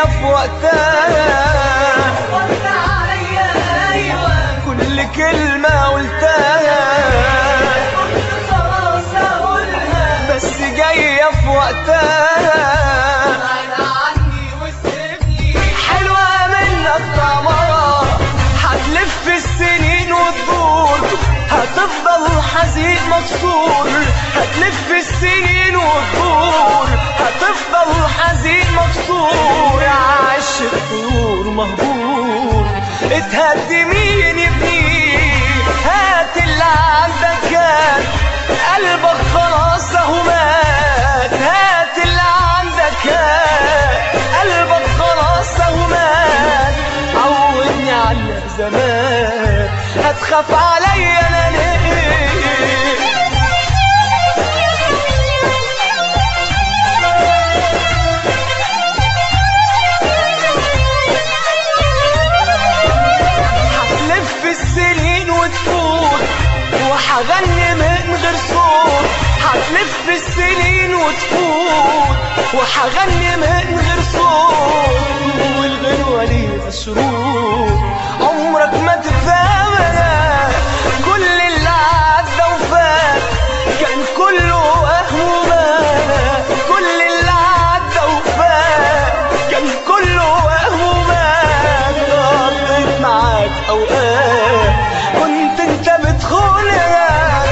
في وقتها وانت عليا ايوه كل كلمة قلتها كنت خلاص اقولها بس جاية في وقتها بعد عني وسيبني حلوة منك طمرة هتلف السنين وتدور هتفضل حزين مكسور هتلف السنين وتدور هتفضل حزين مكسور يا عش الطيور مهجور اتهدي مين ابني هات اللي عندك كان قلبك خلاص اهو مات هات اللي عندك كان قلبك خلاص اهو مات عودني على زمان هتخاف عليا انا ليه هتلف السنين وتفوت وهغني من غير صوت هتلف السنين وتفوت وهغني من غير صوت والغنوة ليها شروط عمرك ما تفهمها كل اللي عدى وفات كان كله وهم ومات كل اللي عدى وفات كان كله وهم ومات قضيت معاك اوقات كنت انت بتخونها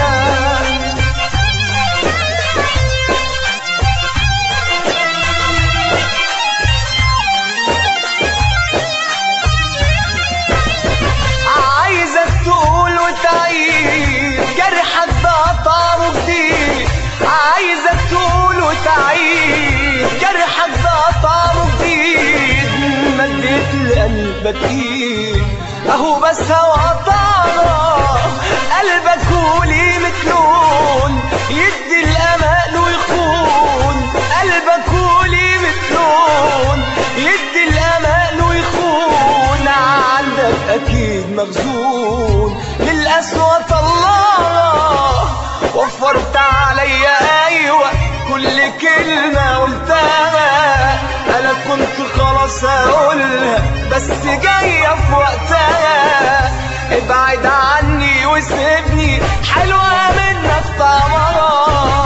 عايزك تقول وتعيد جرحك ده طعمه جديد عايزك تقول وتعيد جرحك ده طعمه جديد مديت لقلبك ايد اهو بس هوا طعنا قلبك وليه مكنون يدي الامان ويخون قلبك وليه مكنون يدي الامان ويخون عندك اكيد مخزون للأسوأ طلعنا وفرت عليا ايوه كل كلمة قلتها انا كنت خلاص اقولها بس جاية في وقتها ابعد عني وسيبني حلوة منك طعمها